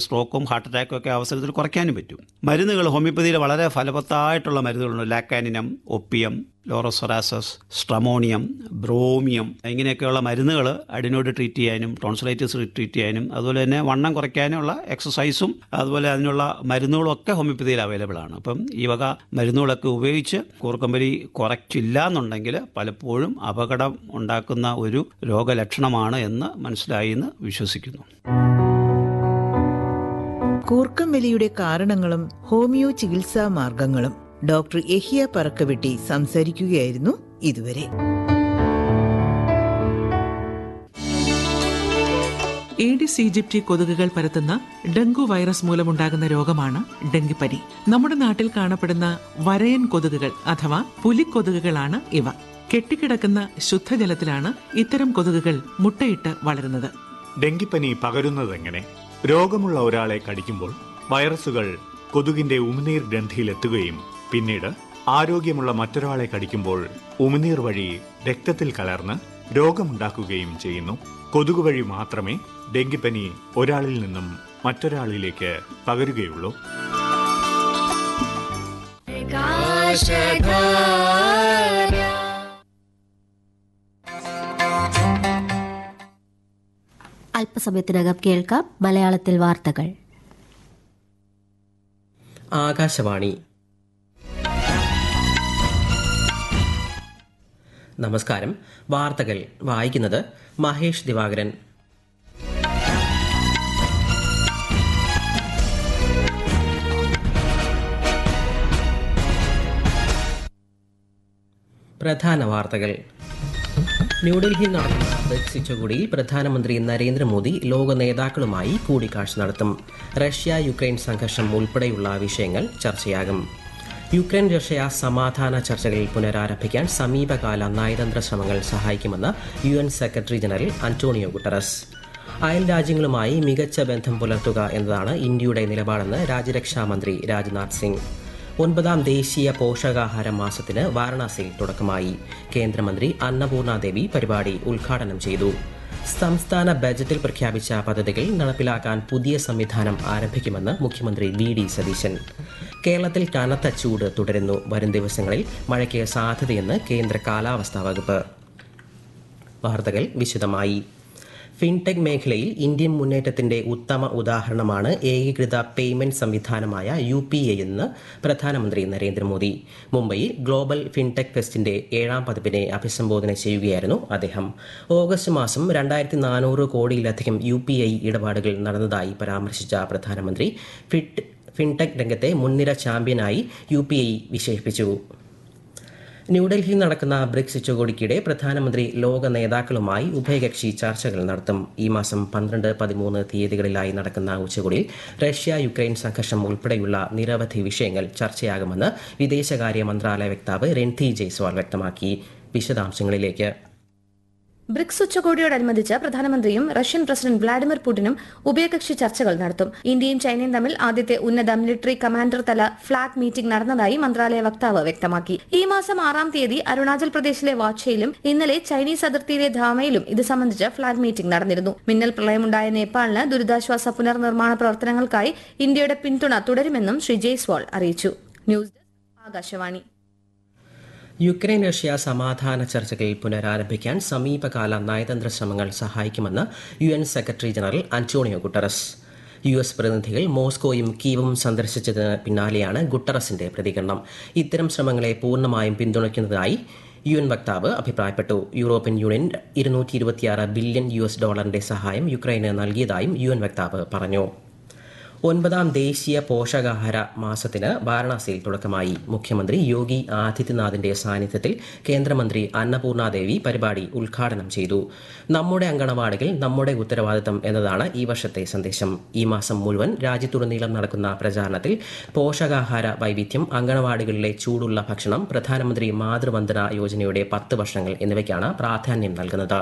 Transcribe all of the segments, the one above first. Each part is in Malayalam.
സ്ട്രോക്കും ഹാർട്ട് അറ്റാക്കും ഒക്കെ അവസരത്തിൽ കുറയ്ക്കാനും പറ്റും മരുന്നുകൾ ഹോമിയോപ്പതിയിൽ വളരെ ഫലവത്തായിട്ടുള്ള മരുന്നുകളുണ്ട് ലാക്കാനിനം ഒപ്പിയം ലോറോസൊറാസസ് സ്ട്രമോണിയം ബ്രോമിയം ഇങ്ങനെയൊക്കെയുള്ള മരുന്നുകൾ അഡിനോട് ട്രീറ്റ് ചെയ്യാനും ടോൺസിലൈറ്റിസ് ട്രീറ്റ് ചെയ്യാനും അതുപോലെ തന്നെ വണ്ണം കുറയ്ക്കാനുള്ള എക്സസൈസും അതുപോലെ അതിനുള്ള മരുന്നുകളും ഒക്കെ ഹോമിയോപ്പതിയിൽ അവൈലബിൾ ആണ് അപ്പം ഈ വക മരുന്നുകളൊക്കെ ഉപയോഗിച്ച് കൂർക്കമ്പലി കുറച്ചില്ല എന്നുണ്ടെങ്കിൽ പലപ്പോഴും അപകടം ഉണ്ടാക്കുന്ന ഒരു രോഗലക്ഷണമാണ് എന്ന് മനസ്സിലായി എന്ന് വിശ്വസിക്കുന്നു കൂർക്കം വലിയുടെ കാരണങ്ങളും ഹോമിയോ ചികിത്സാ മാർഗങ്ങളും ഡോക്ടർ എഹിയ പറക്കവെട്ടി സംസാരിക്കുകയായിരുന്നു ഇതുവരെ ഏഡിസ് ഈജിപ്റ്റി കൊതുകുകൾ പരത്തുന്ന ഡെങ്കു വൈറസ് മൂലമുണ്ടാകുന്ന രോഗമാണ് ഡെങ്കിപ്പനി നമ്മുടെ നാട്ടിൽ കാണപ്പെടുന്ന വരയൻ കൊതുകുകൾ അഥവാ പുലിക്കൊതുകുകളാണ് ഇവ കെട്ടിക്കിടക്കുന്ന ശുദ്ധജലത്തിലാണ് ഇത്തരം കൊതുകുകൾ മുട്ടയിട്ട് വളരുന്നത് ഡെങ്കിപ്പനി പകരുന്നതെങ്ങനെ രോഗമുള്ള ഒരാളെ കടിക്കുമ്പോൾ വൈറസുകൾ കൊതുകിന്റെ ഉമിനീർ ഗ്രന്ഥിയിലെത്തുകയും പിന്നീട് ആരോഗ്യമുള്ള മറ്റൊരാളെ കടിക്കുമ്പോൾ ഉമിനീർ വഴി രക്തത്തിൽ കലർന്ന് രോഗമുണ്ടാക്കുകയും ചെയ്യുന്നു കൊതുക് വഴി മാത്രമേ ഡെങ്കിപ്പനി ഒരാളിൽ നിന്നും മറ്റൊരാളിലേക്ക് പകരുകയുള്ളൂ അല്പസമയത്തിനകം കേൾക്കാം മലയാളത്തിൽ വാർത്തകൾ ആകാശവാണി നമസ്കാരം വാർത്തകൾ വായിക്കുന്നത് മഹേഷ് ദിവാകരൻ പ്രധാന വാർത്തകൾ ന്യൂഡൽഹിയിൽ നടക്കുന്ന ബ്രിക്സ് ഉച്ചകോടിയിൽ പ്രധാനമന്ത്രി നരേന്ദ്രമോദി ലോക നേതാക്കളുമായി കൂടിക്കാഴ്ച നടത്തും റഷ്യ യുക്രൈൻ സംഘർഷം ഉൾപ്പെടെയുള്ള വിഷയങ്ങൾ ചർച്ചയാകും യുക്രൈൻ റഷ്യ സമാധാന ചർച്ചകൾ പുനരാരംഭിക്കാൻ സമീപകാല നയതന്ത്ര ശ്രമങ്ങൾ സഹായിക്കുമെന്ന് U N secretary general Antonio Guterres അയൽ രാജ്യങ്ങളുമായി മികച്ച ബന്ധം പുലർത്തുക എന്നതാണ് ഇന്ത്യയുടെ നിലപാടെന്ന് രാജ്യരക്ഷാ മന്ത്രി രാജ്നാഥ് സിംഗ് ഒൻപതാം ദേശീയ പോഷകാഹാര മാസത്തിന് വാരണാസിയിൽ തുടക്കമായി കേന്ദ്രമന്ത്രി അന്നപൂർണ ദേവി പരിപാടി ഉദ്ഘാടനം ചെയ്തു സംസ്ഥാന ബജറ്റിൽ പ്രഖ്യാപിച്ച പദ്ധതികൾ നടപ്പിലാക്കാൻ പുതിയ സംവിധാനം ആരംഭിക്കുമെന്ന് മുഖ്യമന്ത്രി വി ഡി സതീശൻ കേരളത്തിൽ കനത്ത ചൂട് തുടരുന്നു വരും ദിവസങ്ങളിൽ മഴയ്ക്ക് സാധ്യതയെന്ന് കേന്ദ്ര കാലാവസ്ഥാ വകുപ്പ് വാർത്തകൾ വിശദമായി ഫിൻടെക് മേഖലയിൽ ഇന്ത്യൻ മുന്നേറ്റത്തിന്റെ ഉത്തമ ഉദാഹരണമാണ് ഏകീകൃത പേയ്മെന്റ് സംവിധാനമായ യു പി ഐ എന്ന് പ്രധാനമന്ത്രി നരേന്ദ്രമോദി മുംബൈയിൽ ഗ്ലോബൽ ഫിൻടെക് ഫെസ്റ്റിന്റെ ഏഴാം പതിപ്പിനെ അഭിസംബോധന ചെയ്യുകയായിരുന്നു അദ്ദേഹം ഓഗസ്റ്റ് മാസം രണ്ടായിരത്തി നാനൂറ് കോടിയിലധികം യു പി ഐ ഇടപാടുകൾ നടന്നതായി പരാമർശിച്ച പ്രധാനമന്ത്രി ഫിറ്റ് ഫിൻടെക് രംഗത്തെ മുൻനിര ചാമ്പ്യനായി യു പി ഐ വിശേഷിപ്പിച്ചു ന്യൂഡൽഹിയിൽ നടക്കുന്ന ബ്രിക്സ് ഉച്ചകോടിക്കിടെ പ്രധാനമന്ത്രി ലോക നേതാക്കളുമായി ഉഭയകക്ഷി ചർച്ചകൾ നടത്തും ഈ മാസം പന്ത്രണ്ട് പതിമൂന്ന് തീയതികളിലായി നടക്കുന്ന ഉച്ചകോടിയിൽ റഷ്യ യുക്രൈൻ സംഘർഷം ഉൾപ്പെടെയുള്ള നിരവധി വിഷയങ്ങൾ ചർച്ചയാകുമെന്ന് വിദേശകാര്യ മന്ത്രാലയ വക്താവ് രൺധി ജയ്സ്വാൾ വ്യക്തമാക്കി വിശദാംശങ്ങളിലേക്ക് ബ്രിക്സ് ഉച്ചകോടിയോടനുബന്ധിച്ച് പ്രധാനമന്ത്രിയും റഷ്യൻ പ്രസിഡന്റ് വ്ളാഡിമിർ പുടിനും ഉഭയകക്ഷി ചർച്ചകൾ നടത്തും ഇന്ത്യയും ചൈനയും തമ്മിൽ ആദ്യത്തെ ഉന്നത മിലിറ്ററി കമാൻഡർ തല ഫ്ളാഗ് മീറ്റിംഗ് നടന്നതായി മന്ത്രാലയ വക്താവ് വ്യക്തമാക്കി ഈ മാസം ആറാം തീയതി അരുണാചൽ പ്രദേശിലെ വാച്ചയിലും ഇന്നലെ ചൈനീസ് അതിർത്തിയിലെ ധാമയിലും ഇത് സംബന്ധിച്ച് ഫ്ളാഗ് മീറ്റിംഗ് നടന്നിരുന്നു മിന്നൽ പ്രളയമുണ്ടായ നേപ്പാളിന് ദുരിതാശ്വാസ പുനർനിർമ്മാണ പ്രവർത്തനങ്ങൾക്കായി ഇന്ത്യയുടെ പിന്തുണ തുടരുമെന്നും ശ്രീ ജയ്സ്വാൾ അറിയിച്ചു news desk Akashvani Ukraine Russia സമാധാന ചർച്ചകൾ പുനരാരംഭിക്കാൻ സമീപകാല നയതന്ത്ര ശ്രമങ്ങൾ സഹായിക്കുമെന്ന് U N secretary general Antonio Guterres U S പ്രതിനിധികൾ മോസ്കോയും കീവും സന്ദർശിച്ചതിന് പിന്നാലെയാണ് ഗുട്ടറസിന്റെ പ്രതികരണം ഇത്തരം ശ്രമങ്ങളെ പൂർണ്ണമായും പിന്തുണയ്ക്കുന്നതായി യു എൻ വക്താവ് അഭിപ്രായപ്പെട്ടു യൂറോപ്യൻ യൂണിയൻ ഇരുന്നൂറ്റി ഇരുപത്തിയാറ് ബില്യൺ യു എസ് ഡോളറിന്റെ സഹായം യുക്രൈന് നൽകിയതായും യു എൻ വക്താവ് പറഞ്ഞു ഒൻപതാം ദേശീയ പോഷകാഹാര മാസത്തിന് വാരണാസിയിൽ തുടക്കമായി മുഖ്യമന്ത്രി യോഗി ആദിത്യനാഥിന്റെ സാന്നിധ്യത്തിൽ കേന്ദ്രമന്ത്രി അന്നപൂർണ ദേവി പരിപാടി ഉദ്ഘാടനം ചെയ്തു നമ്മുടെ അങ്കണവാടികൾ നമ്മുടെ ഉത്തരവാദിത്തം എന്നതാണ് ഈ വർഷത്തെ സന്ദേശം ഈ മാസം മുഴുവൻ രാജ്യത്തുടനീളം നടക്കുന്ന പ്രചാരണത്തിൽ പോഷകാഹാര വൈവിധ്യം അങ്കണവാടികളിലെ ചൂടുള്ള ഭക്ഷണം പ്രധാനമന്ത്രി മാതൃവന്ദന യോജനയുടെ പത്ത് വർഷങ്ങൾ എന്നിവയ്ക്കാണ് പ്രാധാന്യം നൽകുന്നത്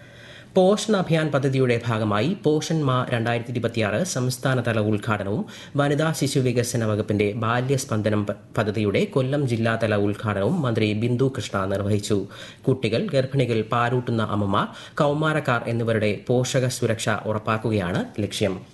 പോഷൺ അഭിയാൻ പദ്ധതിയുടെ ഭാഗമായി പോഷൻ മാ രണ്ടായിരത്തി ഇരുപത്തിയാറ് സംസ്ഥാനതല ഉദ്ഘാടനവും വനിതാ ശിശു വികസന വകുപ്പിന്റെ ബാല്യസ്പന്ദനം പ- പദ്ധതിയുടെ കൊല്ലം ജില്ലാതല ഉദ്ഘാടനവും മന്ത്രി ബിന്ദു കൃഷ്ണ നിർവഹിച്ചു കുട്ടികൾ ഗർഭിണികൾ പാലൂട്ടുന്ന അമ്മമാർ കൗമാരക്കാർ എന്നിവരുടെ പോഷക സുരക്ഷ ഉറപ്പാക്കുകയാണ് ലക്ഷ്യം